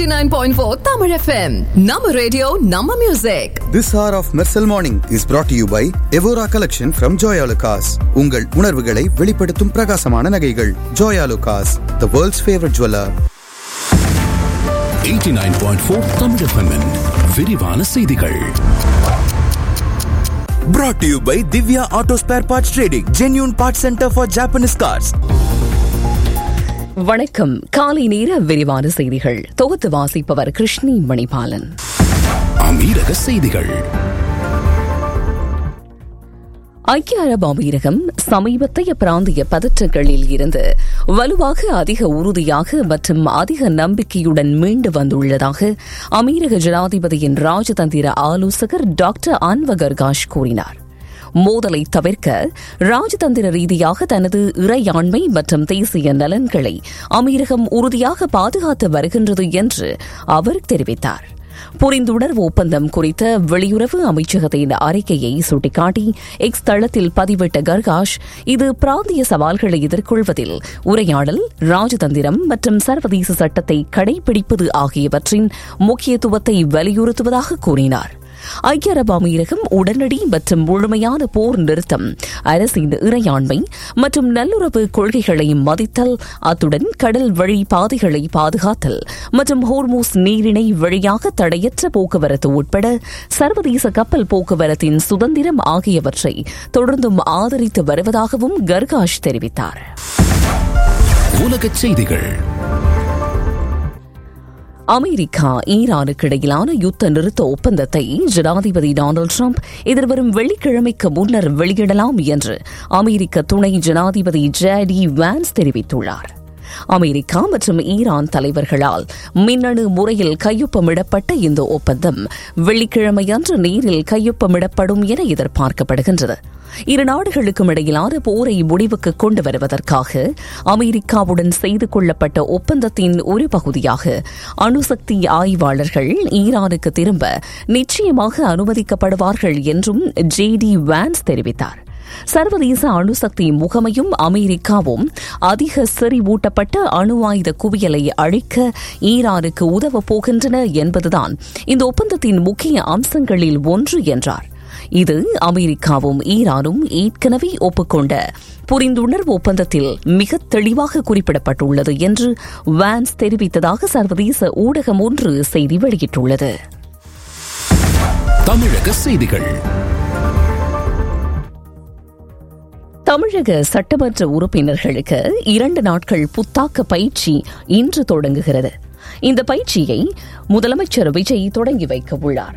89.4 Tamil FM. Nama radio, Nama music. This hour of Mersal Morning is brought to you by Evora Collection from Joya Lucas. உங்கள் உணர்வுகளை வெளிப்படுத்தும் பிரகாசமான நகைகள் Joya Lucas, the world's favorite jeweler. 89.4 Tamil FM-இன் விரிவான செய்திகள் Brought to you by Divya Auto Spare Parts Trading, genuine parts center for Japanese cars. வணக்கம் காலை நேர விரிவான செய்திகள் தொகுத்து வாசிப்பவர் கிருஷ்ணி மணிபாலன் அமீரக செய்திகள் ஐக்கிய அரபு அமீரகம் சமீபத்தைய பிராந்திய பதற்றங்களில் இருந்து வலுவாக அதிக உறுதியாக மற்றும் அதிக நம்பிக்கையுடன் மீண்டு வந்துள்ளதாக அமீரக ஜனாதிபதியின் ராஜதந்திர ஆலோசகர் டாக்டர் அன்வகர்காஷ் கூறினார் மோதலை தவிர்க்க ராஜதந்திர ரீதியாக தனது இறையாண்மை மற்றும் தேசிய நலன்களை அமீரகம் உறுதியாக பாதுகாத்து வருகின்றது என்று அவர் தெரிவித்தார் புரிந்துணர்வு ஒப்பந்தம் குறித்த வெளியுறவு அமைச்சகத்தின் அறிக்கையை சுட்டிக்காட்டி எக்ஸ் தளத்தில் பதிவிட்ட கர்காஷ் இது பிராந்திய சவால்களை எதிர்கொள்வதில் உரையாடல் ராஜதந்திரம் மற்றும் சர்வதேச சட்டத்தை கடைபிடிப்பது ஆகியவற்றின் முக்கியத்துவத்தை வலியுறுத்துவதாக கூறினார் ஐக்கிய அரபு அமீரகம் உடனடி மற்றும் முழுமையான போர் நிறுத்தம் அரசின் இறையாண்மை மற்றும் நல்லுறவு கொள்கைகளை மதித்தல் அத்துடன் கடல் வழி பாதைகளை பாதுகாத்தல் மற்றும் ஹோர்மூஸ் நீரிணை வழியாக தடையற்ற போக்குவரத்து உட்பட சர்வதேச கப்பல் போக்குவரத்தின் சுதந்திரம் ஆகியவற்றை தொடர்ந்தும் ஆதரித்து வருவதாகவும் கர்காஷ் தெரிவித்தார் உலகச் செய்திகள் அமெரிக்கா ஈரானுக்கு இடையிலான யுத்த நிறுத்த ஒப்பந்தத்தை ஜனாதிபதி டொனால்டு டிரம்ப் எதிர்வரும் வெள்ளிக்கிழமைக்கு முன்னர் வெளியிடலாம் என்று அமெரிக்க துணை ஜனாதிபதி ஜேடி வான்ஸ் தெரிவித்துள்ளார் அமெரிக்கா மற்றும் ஈரான் தலைவர்களால் மின்னணு முறையில் கையொப்பமிடப்பட்ட இந்த ஒப்பந்தம் வெள்ளிக்கிழமையன்று நேரில் கையொப்பமிடப்படும் என எதிர்பார்க்கப்படுகின்றது இரு நாடுகளுக்கும் இடையிலான போரை முடிவுக்கு கொண்டு வருவதற்காக அமெரிக்காவுடன் செய்து கொள்ளப்பட்ட ஒப்பந்தத்தின் ஒரு பகுதியாக அணுசக்தி ஆய்வாளர்கள் ஈரானுக்கு திரும்ப நிச்சயமாக அனுமதிக்கப்படுவார்கள் என்றும் ஜே டி வான்ஸ் தெரிவித்தார் சர்வதேச அணுசக்தி முகமையும் அமெரிக்காவும் அதிக செறிவூட்டப்பட்ட அணு ஆயுத குவியலை அழிக்க ஈரானுக்கு உதவப் போகின்றன என்பதுதான் இந்த ஒப்பந்தத்தின் முக்கிய அம்சங்களில் ஒன்று என்றார் இது அமெரிக்காவும் ஈரானும் ஏற்கனவே ஒப்புக்கொண்ட புரிந்துணர்வு ஒப்பந்தத்தில் மிக தெளிவாக குறிப்பிடப்பட்டுள்ளது என்று வான்ஸ் தெரிவித்ததாக சர்வதேச ஊடகம் ஒன்று செய்தி வெளியிட்டுள்ளது தமிழக செய்திகள் தமிழக சட்டமன்ற உறுப்பினர்களுக்கு இரண்டு நாட்கள் புத்தாக்க பயிற்சி இன்று தொடங்குகிறது இந்த பயிற்சியை முதலமைச்சர் விஜய் தொடங்கி வைக்க உள்ளார்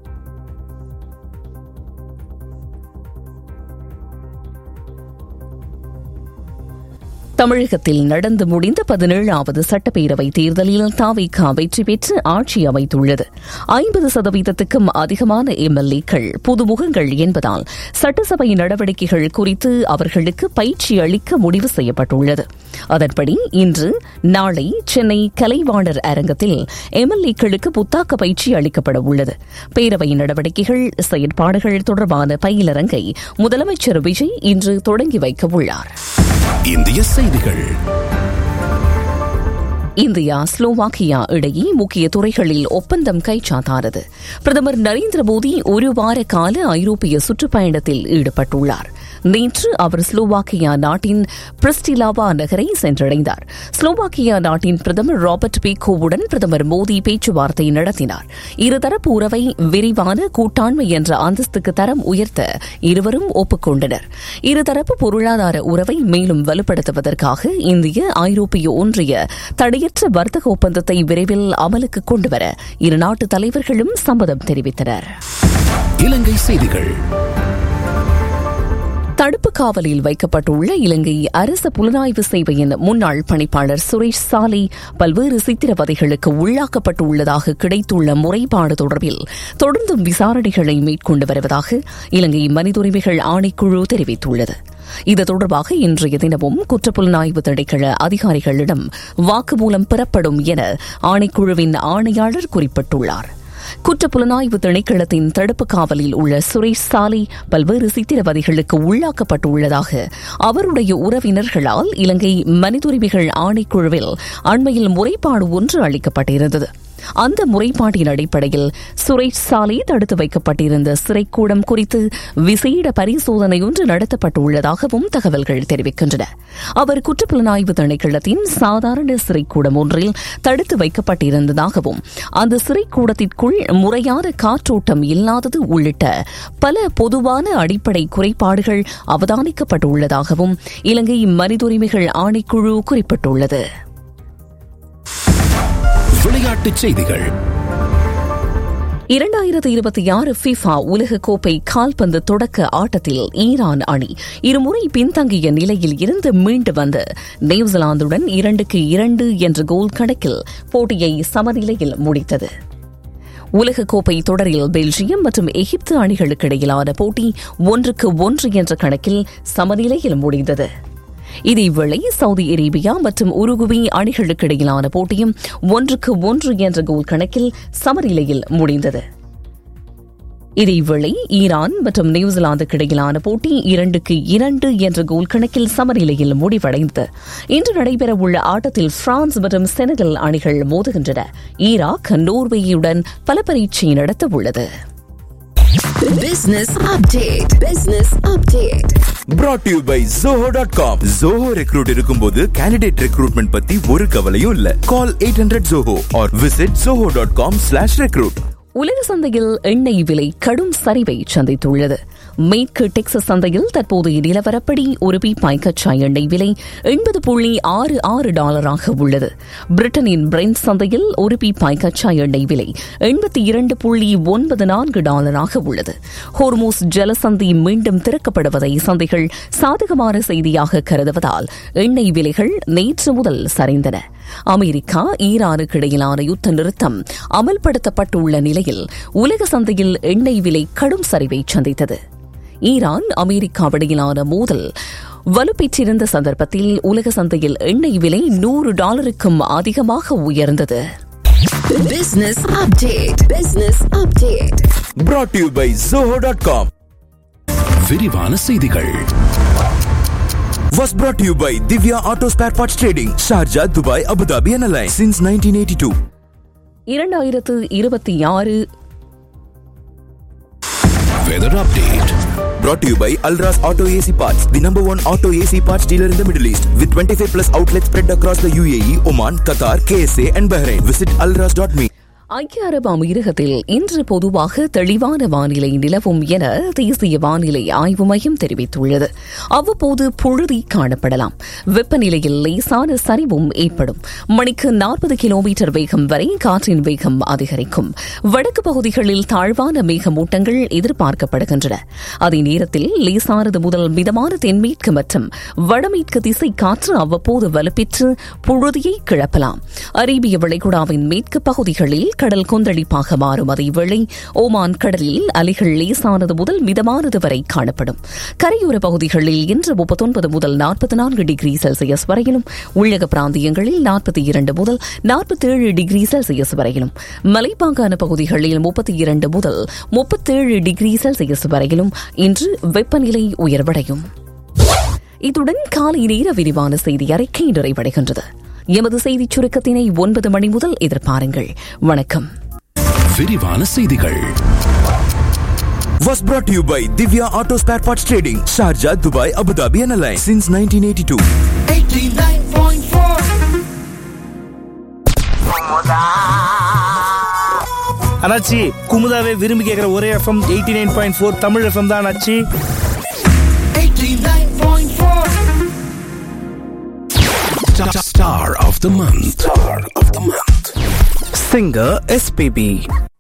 தமிழகத்தில் நடந்து முடிந்த பதினேழாவது சட்டப்பேரவை தேர்தலில் தாவிகா வெற்றி பெற்று ஆட்சி அமைத்துள்ளது ஐம்பது சதவீதத்துக்கும் அதிகமான எம்எல்ஏக்கள் புதுமுகங்கள் என்பதால் சட்டசபை நடவடிக்கைகள் குறித்து அவர்களுக்கு பயிற்சி அளிக்க முடிவு செய்யப்பட்டுள்ளது அதன்படி இன்று நாளை சென்னை கலைவாணர் அரங்கத்தில் எம்எல்ஏக்களுக்கு புத்தாக்க பயிற்சி அளிக்கப்பட உள்ளது பேரவை நடவடிக்கைகள் செயற்பாடுகள் தொடர்பான பயிலரங்கை முதலமைச்சர் விஜய் இன்று தொடங்கி வைக்க உள்ளார் இந்திய செய்திகள் இந்தியா ஸ்லோவாக்கியா இடையே முக்கிய துறைகளில் ஒப்பந்தம் கைச்சாத்தானது பிரதமர் நரேந்திர மோடி ஒரு வார கால ஐரோப்பிய சுற்றுப்பயணத்தில் ஈடுபட்டுள்ளார் நேற்று அவர் ஸ்லோவாக்கியா நாட்டின் பிரிஸ்டிலாவா நகரை சென்றடைந்தார் ஸ்லோவாக்கியா நாட்டின் பிரதமர் ராபர்ட் பீகோவுடன் பிரதமர் மோடி பேச்சுவார்த்தை நடத்தினார் இருதரப்பு உறவை விரிவான கூட்டாண்மை என்ற அந்தஸ்துக்கு தரம் உயர்த்த இருவரும் ஒப்புக்கொண்டனர் இருதரப்பு பொருளாதார உறவை மேலும் வலுப்படுத்துவதற்காக இந்திய ஐரோப்பிய ஒன்றிய தடையற்ற வர்த்தக ஒப்பந்தத்தை விரைவில் அமலுக்கு கொண்டுவர இரு நாட்டு தலைவர்களும் சம்மதம் தெரிவித்தனர் இலங்கை செய்திகள் தடுப்பு காவலில் வைக்கப்பட்டுள்ள இலங்கை அரசு புலனாய்வு சேவையின் முன்னாள் பணிப்பாளர் சுரேஷ் சாலை பல்வேறு சித்திரவதைகளுக்கு உள்ளாக்கப்பட்டுள்ளதாக கிடைத்துள்ள முறைப்பாடு தொடர்பில் தொடர்ந்தும் விசாரணைகளை மேற்கொண்டு வருவதாக இலங்கை மனித உரிமைகள் ஆணைக்குழு தெரிவித்துள்ளது இது தொடர்பாக இன்றைய தினமும் குற்றப்புலனாய்வு திணைக்கள அதிகாரிகளிடம் வாக்குமூலம் பெறப்படும் என ஆணைக்குழுவின் ஆணையாளர் குறிப்பிட்டுள்ளார் குற்றப்புலனாய்வு திணைக்களத்தின் தடுப்பு காவலில் உள்ள சுரேஷ் சாலை பல்வேறு சித்திரவதைகளுக்கு உள்ளாக்கப்பட்டுள்ளதாக அவருடைய உறவினர்களால் இலங்கை மனித உரிமைகள் ஆணைக்குழுவில் அண்மையில் முறைப்பாடு ஒன்று அளிக்கப்பட்டிருந்தது அந்த முறைப்பாட்டின் அடிப்படையில் சுரேஷ் சாலை தடுத்து வைக்கப்பட்டிருந்த சிறைக்கூடம் குறித்து விசேட பரிசோதனை ஒன்று நடத்தப்பட்டுள்ளதாகவும் தகவல்கள் தெரிவிக்கின்றன அவர் குற்றப்புலனாய்வு திணைக்களத்தின் சாதாரண சிறைக்கூடம் ஒன்றில் தடுத்து வைக்கப்பட்டிருந்ததாகவும் அந்த சிறைக்கூடத்திற்குள் முறையான காற்றோட்டம் இல்லாதது உள்ளிட்ட பல பொதுவான அடிப்படை குறைபாடுகள் அவதானிக்கப்பட்டுள்ளதாகவும் இலங்கை மனித உரிமைகள் ஆணைக்குழு குறிப்பிட்டுள்ளது விளையாட்டுச் செய்திகள் இரண்டாயிரத்தி இருபத்தி ஆறு ஃபிஃபா உலகக்கோப்பை கால்பந்து தொடக்க ஆட்டத்தில் ஈரான் அணி இருமுறை பின்தங்கிய நிலையில் இருந்து மீண்டு வந்து நியூசிலாந்துடன் இரண்டுக்கு இரண்டு என்ற கோல் கணக்கில் போட்டியை சமநிலையில் முடித்தது உலகக்கோப்பை தொடரில் பெல்ஜியம் மற்றும் எகிப்து அணிகளுக்கு இடையிலான போட்டி ஒன்றுக்கு ஒன்று என்ற கணக்கில் சமநிலையில் முடிந்தது இதேவேளை சவுதி அரேபியா மற்றும் உருகுவே அணிகளுக்கு இடையிலான போட்டியும் ஒன்றுக்கு ஒன்று என்ற கோல் கணக்கில் சமநிலையில் முடிந்தது இதேவேளை ஈரான் மற்றும் நியூசிலாந்துக்கு இடையிலான போட்டி இரண்டுக்கு இரண்டு என்ற கோல் கணக்கில் சமநிலையில் முடிவடைந்தது இன்று நடைபெறவுள்ள ஆட்டத்தில் பிரான்ஸ் மற்றும் செனகல் அணிகள் மோதுகின்றன ஈராக் நோர்வேயுடன் பல பரீட்சை நடத்த உள்ளது Business update. Business update. brought to you by zoho.com zoho recruit இருக்கும்போது candidate recruitment பத்தி ஒரு கவலையும் இல்ல call 800 zoho or visit zoho.com slash recruit உலக சந்தையில் எண்ணெய் விலை கடும் சரிவை சந்தித்துள்ளது மேற்கு டெக்சஸ் சந்தையில் தற்போதைய நிலவரப்படி ஒரு பீப்பாய் கச்சா எண்ணெய் விலை எண்பது புள்ளி ஆறு ஆறு டாலராக உள்ளது பிரிட்டனின் பிரெண்ட் சந்தையில் ஒரு பீப்பாய் கச்சா எண்ணெய் விலை எண்பத்தி இரண்டு புள்ளி ஒன்பது நான்கு டாலராக உள்ளது ஹோர்மோஸ் ஜலசந்தி மீண்டும் திறக்கப்படுவதை சந்தைகள் சாதகமான செய்தியாக கருதுவதால் எண்ணெய் விலைகள் நேற்று முதல் சரிந்தன அமெரிக்கா ஈரானுக்கு இடையிலான யுத்த நிறுத்தம் அமல்படுத்தப்பட்டுள்ள நிலையில் உலக சந்தையில் எண்ணெய் விலை கடும் சரிவை சந்தித்தது ஈரான் அமெரிக்காவிடையிலான மோதல் வலுப்பெற்றிருந்த சந்தர்ப்பத்தில் உலக சந்தையில் எண்ணெய் விலை நூறு டாலருக்கும் அதிகமாக உயர்ந்தது Business update. Business update. brought to you by zoho.com விரிவான செய்திகள் was brought to you by Divya Auto Spare Parts Trading Sharjah Dubai Abu Dhabi and Alliance since 1982 இரண்டாயிரத்து இருபத்தி ஆறு weather update brought to you by Alras Auto AC Parts the number one auto AC parts dealer in the Middle East with 25 plus outlets spread across the UAE Oman Qatar KSA and Bahrain visit alras.me ஐக்கிய அரபு அமீரகத்தில் இன்று பொதுவாக தெளிவான வானிலை நிலவும் என தேசிய வானிலை ஆய்வு மையம் தெரிவித்துள்ளது அவ்வப்போது புழுதி காணப்படலாம் வெப்பநிலையில் லேசான சரிவும் ஏற்படும் மணிக்கு நாற்பது கிலோமீட்டர் வேகம் வரை காற்றின் வேகம் அதிகரிக்கும் வடக்கு பகுதிகளில் தாழ்வான மேகமூட்டங்கள் எதிர்பார்க்கப்படுகின்றன அதே நேரத்தில் லேசானது முதல் மிதமான தென்மேற்கு மற்றும் வடமேற்கு திசை காற்று அவ்வப்போது வலுப்பெற்று புழுதியை கிளப்பலாம் அரேபிய வளைகுடாவின் மேற்கு பகுதிகளில் கடல் கொந்தளிப்பாக மாறும் அதேவேளை ஓமான் கடலில் அலைகள் லேசானது முதல் மிதமானது வரை காணப்படும் கரையோர பகுதிகளில் இன்று முப்பத்தொன்பது முதல் நாற்பத்தி நான்கு டிகிரி செல்சியஸ் வரையிலும் உள்ளக பிராந்தியங்களில் நாற்பத்தி இரண்டு முதல் நாற்பத்தேழு டிகிரி செல்சியஸ் வரையிலும் மலைப்பாங்கான பகுதிகளில் முப்பத்தி இரண்டு முதல் முப்பத்தேழு டிகிரி செல்சியஸ் வரையிலும் இன்று வெப்பநிலை உயர்வடையும் இத்துடன் காலை நேர விரிவான செய்தி அறிக்கை நிறைவடைகின்றது எமது செய்திச் சுருக்கத்தினை ஒன்பது மணி முதல் எதிர்பாருங்கள் வணக்கம் விரிவான செய்திகள் was brought to you by Divya Auto Spare Parts Trading Sharjah Dubai Abu Dhabi and Alliance since 1982 அண்ணாச்சி குமுதாவே விரும்பி கேட்குற ஒரே FM eighty nine point four Tamil FM தான் அண்ணாச்சி Star of the month. Star of the month. Singer SPB